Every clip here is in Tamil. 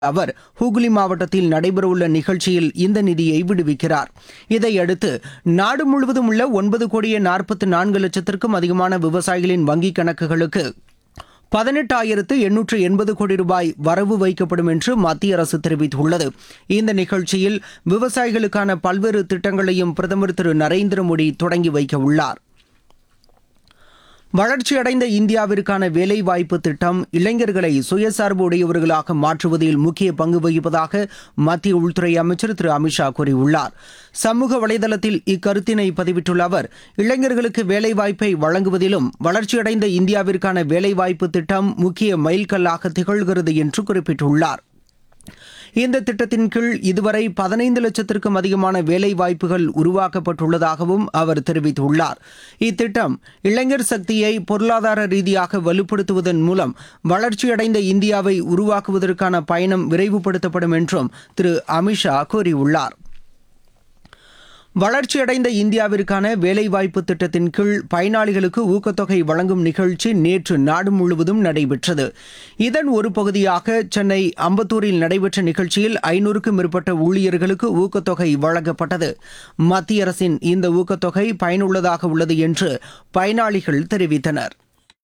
அவர் ஹூக்ளி மாவட்டத்தில் நடைபெறவுள்ள நிகழ்ச்சியில் இந்த நிதியை விடுவிக்கிறார் இதையடுத்து நாடு முழுவதும் உள்ள ஒன்பது கோடியே நாற்பத்தி நான்கு லட்சத்திற்கும் அதிகமான விவசாயிகளின் வங்கிக் கணக்குகளுக்கு பதினெட்டாயிரத்து எண்ணூற்று எண்பது கோடி ரூபாய் வரவு வைக்கப்படும் என்று மத்திய அரசு தெரிவித்துள்ளது இந்த நிகழ்ச்சியில் விவசாயிகளுக்கான பல்வேறு திட்டங்களையும் பிரதமர் திரு நரேந்திர மோடி தொடங்கி வைக்க உள்ளார் வளர்ச்சியடைந்த இந்தியாவிற்கான வேலைவாய்ப்பு திட்டம் இளைஞர்களை சுயசார்பு உடையவர்களாக மாற்றுவதில் முக்கிய பங்கு வகிப்பதாக மத்திய உள்துறை அமைச்சர் திரு அமித்ஷா கூறியுள்ளார் சமூக வலைதளத்தில் இக்கருத்தினை பதிவிட்டுள்ள அவர் இளைஞர்களுக்கு வேலைவாய்ப்பை வழங்குவதிலும் வளர்ச்சியடைந்த இந்தியாவிற்கான வேலைவாய்ப்பு திட்டம் முக்கிய மைல்கல்லாக திகழ்கிறது என்று குறிப்பிட்டுள்ளார் இந்த திட்டத்தின் கீழ் இதுவரை பதினைந்து லட்சத்திற்கும் அதிகமான வேலை வாய்ப்புகள் உருவாக்கப்பட்டுள்ளதாகவும் அவர் தெரிவித்துள்ளார் இத்திட்டம் இளைஞர் சக்தியை பொருளாதார ரீதியாக வலுப்படுத்துவதன் மூலம் வளர்ச்சியடைந்த இந்தியாவை உருவாக்குவதற்கான பயணம் விரைவுபடுத்தப்படும் என்றும் திரு அமித்ஷா கூறியுள்ளார் வளர்ச்சியடைந்த இந்தியாவிற்கான வேலைவாய்ப்பு திட்டத்தின் கீழ் பயனாளிகளுக்கு ஊக்கத்தொகை வழங்கும் நிகழ்ச்சி நேற்று நாடு முழுவதும் நடைபெற்றது இதன் ஒரு பகுதியாக சென்னை அம்பத்தூரில் நடைபெற்ற நிகழ்ச்சியில் ஐநூறுக்கும் மேற்பட்ட ஊழியர்களுக்கு ஊக்கத்தொகை வழங்கப்பட்டது மத்திய அரசின் இந்த ஊக்கத்தொகை பயனுள்ளதாக உள்ளது என்று பயனாளிகள் தெரிவித்தனர்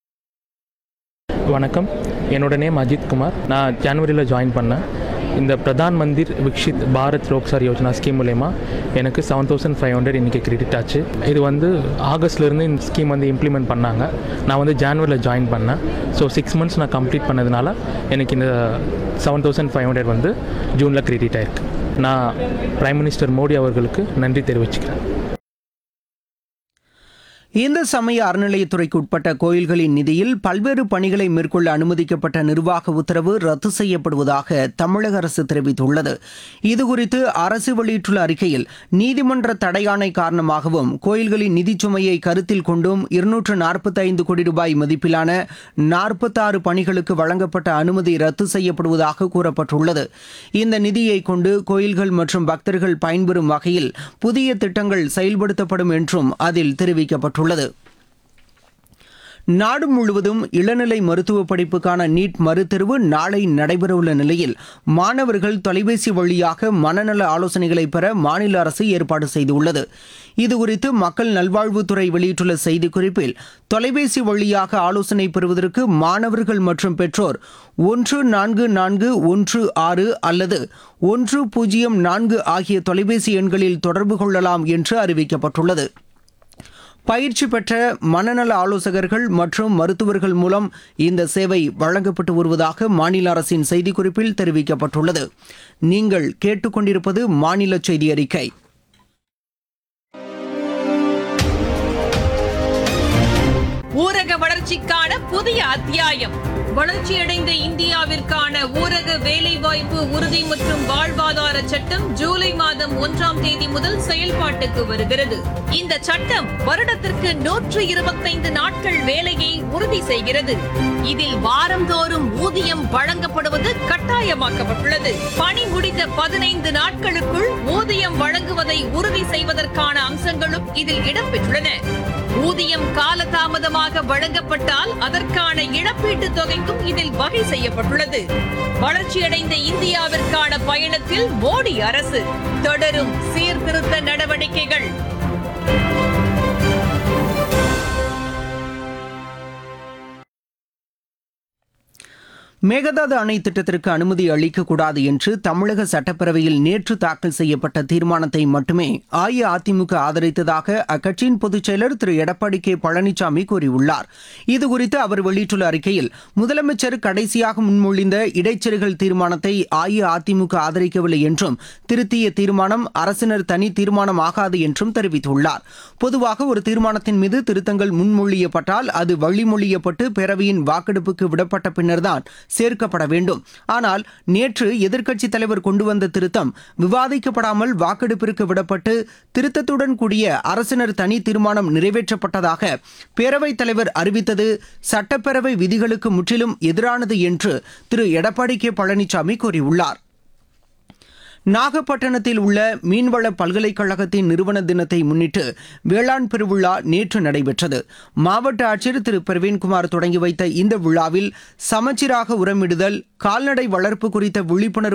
வணக்கம் என்னோட நேம் அஜித் குமார் நான் ஜனவரியில் ஜாயின் பண்ணேன் இந்த பிரதான் மந்திர் விக்ஷித் பாரத் ரோக்சார் யோஜனா ஸ்கீம் மூலயமா எனக்கு செவன் தௌசண்ட் ஃபைவ் ஹண்ட்ரட் இன்றைக்கி கிரெடிட் ஆச்சு இது வந்து ஆகஸ்ட்லேருந்து இந்த ஸ்கீம் வந்து இம்ப்ளிமெண்ட் பண்ணாங்க நான் வந்து ஜான்வரியில் ஜாயின் பண்ணேன் ஸோ சிக்ஸ் மந்த்ஸ் நான் கம்ப்ளீட் பண்ணதுனால எனக்கு இந்த செவன் தௌசண்ட் ஃபைவ் ஹண்ட்ரட் வந்து ஜூனில் கிரெடிட் ஆயிருக்கு நான் பிரைம் மினிஸ்டர் மோடி அவர்களுக்கு நன்றி தெரிவிச்சுக்கிறேன் இந்த சமய அறநிலையத்துறைக்கு உட்பட்ட கோயில்களின் நிதியில் பல்வேறு பணிகளை மேற்கொள்ள அனுமதிக்கப்பட்ட நிர்வாக உத்தரவு ரத்து செய்யப்படுவதாக தமிழக அரசு தெரிவித்துள்ளது இதுகுறித்து அரசு வெளியிட்டுள்ள அறிக்கையில் நீதிமன்ற தடையாணை காரணமாகவும் கோயில்களின் நிதிச் சுமையை கருத்தில் கொண்டும் இருநூற்று நாற்பத்தைந்து கோடி ரூபாய் மதிப்பிலான நாற்பத்தாறு பணிகளுக்கு வழங்கப்பட்ட அனுமதி ரத்து செய்யப்படுவதாக கூறப்பட்டுள்ளது இந்த நிதியை கொண்டு கோயில்கள் மற்றும் பக்தர்கள் பயன்பெறும் வகையில் புதிய திட்டங்கள் செயல்படுத்தப்படும் என்றும் அதில் தெரிவிக்கப்பட்டுள்ளது நாடு முழுவதும் இளநிலை மருத்துவ படிப்புக்கான நீட் மறுதேர்வு நாளை நடைபெறவுள்ள நிலையில் மாணவர்கள் தொலைபேசி வழியாக மனநல ஆலோசனைகளை பெற மாநில அரசு ஏற்பாடு செய்துள்ளது இதுகுறித்து மக்கள் நல்வாழ்வுத்துறை வெளியிட்டுள்ள செய்திக்குறிப்பில் தொலைபேசி வழியாக ஆலோசனை பெறுவதற்கு மாணவர்கள் மற்றும் பெற்றோர் ஒன்று நான்கு நான்கு ஒன்று ஆறு அல்லது ஒன்று பூஜ்ஜியம் நான்கு ஆகிய தொலைபேசி எண்களில் தொடர்பு கொள்ளலாம் என்று அறிவிக்கப்பட்டுள்ளது பயிற்சி பெற்ற மனநல ஆலோசகர்கள் மற்றும் மருத்துவர்கள் மூலம் இந்த சேவை வழங்கப்பட்டு வருவதாக மாநில அரசின் செய்திக்குறிப்பில் தெரிவிக்கப்பட்டுள்ளது நீங்கள் கேட்டுக்கொண்டிருப்பது மாநில செய்தி அறிக்கை ஊரக வளர்ச்சிக்கான புதிய அத்தியாயம் வளர்ச்சியடைந்த இந்தியாவிற்கான ஊரக வேலைவாய்ப்பு உறுதி மற்றும் வாழ்வாதார சட்டம் ஜூலை மாதம் ஒன்றாம் தேதி முதல் செயல்பாட்டுக்கு வருகிறது இந்த சட்டம் வருடத்திற்கு நூற்று இருபத்தைந்து நாட்கள் வேலையை உறுதி செய்கிறது இதில் வாரந்தோறும் ஊதியம் வழங்கப்படுவது கட்டாயமாக்கப்பட்டுள்ளது பணி முடிந்த பதினைந்து நாட்களுக்குள் ஊதியம் வழங்குவதை உறுதி செய்வதற்கான அம்சங்களும் இதில் இடம்பெற்றுள்ளன ஊதியம் காலதாமதமாக வழங்கப்பட்டால் அதற்கான இழப்பீட்டுத் தொகைக்கும் இதில் வகை செய்யப்பட்டுள்ளது வளர்ச்சியடைந்த இந்தியாவிற்கான பயணத்தில் மோடி அரசு தொடரும் சீர்திருத்த நடவடிக்கைகள் மேகதாது அணை திட்டத்திற்கு அனுமதி அளிக்கக்கூடாது என்று தமிழக சட்டப்பேரவையில் நேற்று தாக்கல் செய்யப்பட்ட தீர்மானத்தை மட்டுமே அஇஅதிமுக ஆதரித்ததாக அக்கட்சியின் பொதுச் செயலர் திரு எடப்பாடி கே பழனிசாமி கூறியுள்ளார் இதுகுறித்து அவர் வெளியிட்டுள்ள அறிக்கையில் முதலமைச்சர் கடைசியாக முன்மொழிந்த இடைச்செருகல் தீர்மானத்தை அஇஅதிமுக ஆதரிக்கவில்லை என்றும் திருத்திய தீர்மானம் அரசினர் தனி தீர்மானம் ஆகாது என்றும் தெரிவித்துள்ளார் பொதுவாக ஒரு தீர்மானத்தின் மீது திருத்தங்கள் முன்மொழியப்பட்டால் அது வழிமொழியப்பட்டு பேரவையின் வாக்கெடுப்புக்கு விடப்பட்ட பின்னர்தான் சேர்க்கப்பட வேண்டும் ஆனால் நேற்று எதிர்க்கட்சித் தலைவர் கொண்டு வந்த திருத்தம் விவாதிக்கப்படாமல் வாக்கெடுப்பிற்கு விடப்பட்டு திருத்தத்துடன் கூடிய அரசினர் தனி தீர்மானம் நிறைவேற்றப்பட்டதாக பேரவைத் தலைவர் அறிவித்தது சட்டப்பேரவை விதிகளுக்கு முற்றிலும் எதிரானது என்று திரு எடப்பாடி கே பழனிசாமி கூறியுள்ளார் நாகப்பட்டினத்தில் உள்ள மீன்வள பல்கலைக்கழகத்தின் நிறுவன தினத்தை முன்னிட்டு வேளாண் பெருவிழா நேற்று நடைபெற்றது மாவட்ட ஆட்சியர் திரு பிரவீன்குமார் தொடங்கி வைத்த இந்த விழாவில் சமச்சீராக உரமிடுதல் கால்நடை வளர்ப்பு குறித்த விழிப்புணர்வு